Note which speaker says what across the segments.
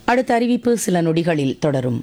Speaker 1: அடுத்த அறிவிப்பு சில நொடிகளில் தொடரும்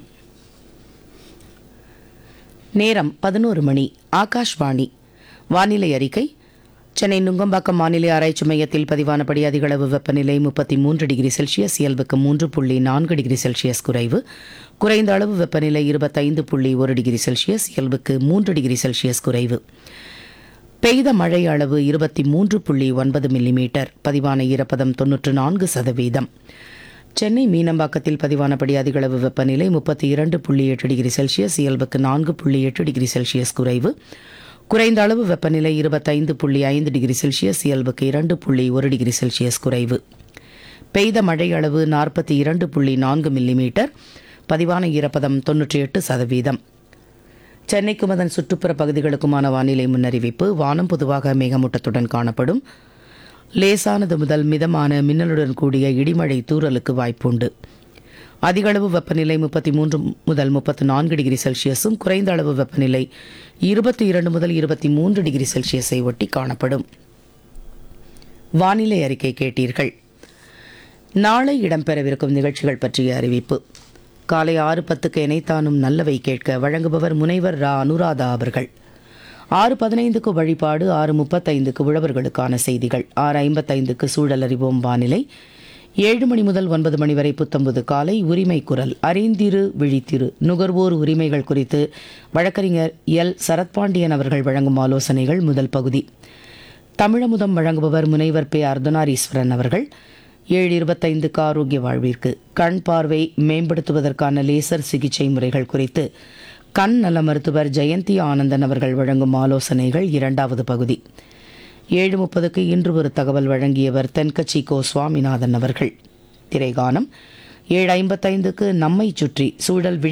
Speaker 1: நேரம் பதினோரு மணி ஆகாஷ்வாணி வானிலை அறிக்கை சென்னை நுங்கம்பாக்கம் வானிலை ஆராய்ச்சி மையத்தில் பதிவானபடி அதிகளவு வெப்பநிலை முப்பத்தி மூன்று டிகிரி செல்சியஸ் இயல்புக்கு மூன்று புள்ளி நான்கு டிகிரி செல்சியஸ் குறைவு குறைந்த அளவு வெப்பநிலை இருபத்தைந்து புள்ளி ஒரு டிகிரி செல்சியஸ் இயல்புக்கு மூன்று டிகிரி செல்சியஸ் குறைவு பெய்த மழை அளவு இருபத்தி மூன்று புள்ளி ஒன்பது மில்லிமீட்டர் பதிவான ஈரப்பதம் தொன்னூற்று நான்கு சதவீதம் சென்னை மீனம்பாக்கத்தில் பதிவானபடி அதிகளவு வெப்பநிலை முப்பத்தி இரண்டு புள்ளி எட்டு டிகிரி செல்சியஸ் இயல்புக்கு நான்கு புள்ளி எட்டு டிகிரி செல்சியஸ் குறைவு குறைந்த அளவு வெப்பநிலை இருபத்தைந்து புள்ளி ஐந்து டிகிரி செல்சியஸ் இயல்புக்கு இரண்டு புள்ளி ஒரு டிகிரி செல்சியஸ் குறைவு பெய்த மழை அளவு நாற்பத்தி இரண்டு புள்ளி நான்கு மில்லிமீட்டர் பதிவான ஈரப்பதம் தொன்னூற்றி எட்டு சதவீதம் சென்னைக்கும் அதன் சுற்றுப்புற பகுதிகளுக்குமான வானிலை முன்னறிவிப்பு வானம் பொதுவாக மேகமூட்டத்துடன் காணப்படும் லேசானது முதல் மிதமான மின்னலுடன் கூடிய இடிமழை தூறலுக்கு வாய்ப்புண்டு அதிகளவு வெப்பநிலை முப்பத்தி மூன்று முதல் முப்பத்து நான்கு டிகிரி செல்சியஸும் குறைந்த அளவு வெப்பநிலை இருபத்தி இரண்டு முதல் இருபத்தி மூன்று டிகிரி செல்சியஸை ஒட்டி காணப்படும் வானிலை அறிக்கை கேட்டீர்கள் நாளை இடம்பெறவிருக்கும் நிகழ்ச்சிகள் பற்றிய அறிவிப்பு காலை ஆறு பத்துக்கு இணைத்தானும் நல்லவை கேட்க வழங்குபவர் முனைவர் ரா அனுராதா அவர்கள் ஆறு பதினைந்துக்கு வழிபாடு ஆறு முப்பத்தைந்துக்கு உழவர்களுக்கான செய்திகள் ஆறு ஐம்பத்தைந்துக்கு சூழல் அறிவோம் வானிலை ஏழு மணி முதல் ஒன்பது மணி வரை புத்தம்புது காலை உரிமை குரல் அறிந்திரு விழித்திரு நுகர்வோர் உரிமைகள் குறித்து வழக்கறிஞர் எல் சரத்பாண்டியன் அவர்கள் வழங்கும் ஆலோசனைகள் முதல் பகுதி தமிழமுதம் வழங்குபவர் முனைவர் பே அர்த்தனாரீஸ்வரன் அவர்கள் ஏழு இருபத்தைந்துக்கு ஆரோக்கிய வாழ்விற்கு கண் பார்வை மேம்படுத்துவதற்கான லேசர் சிகிச்சை முறைகள் குறித்து கண் நல மருத்துவர் ஜெயந்தி ஆனந்தன் அவர்கள் வழங்கும் ஆலோசனைகள் இரண்டாவது பகுதி ஏழு முப்பதுக்கு இன்று ஒரு தகவல் வழங்கியவர் தென்கட்சி கோ சுவாமிநாதன் அவர்கள் திரைகானம் ஏழு ஐம்பத்தைந்துக்கு நம்மை சுற்றி சூழல் விழி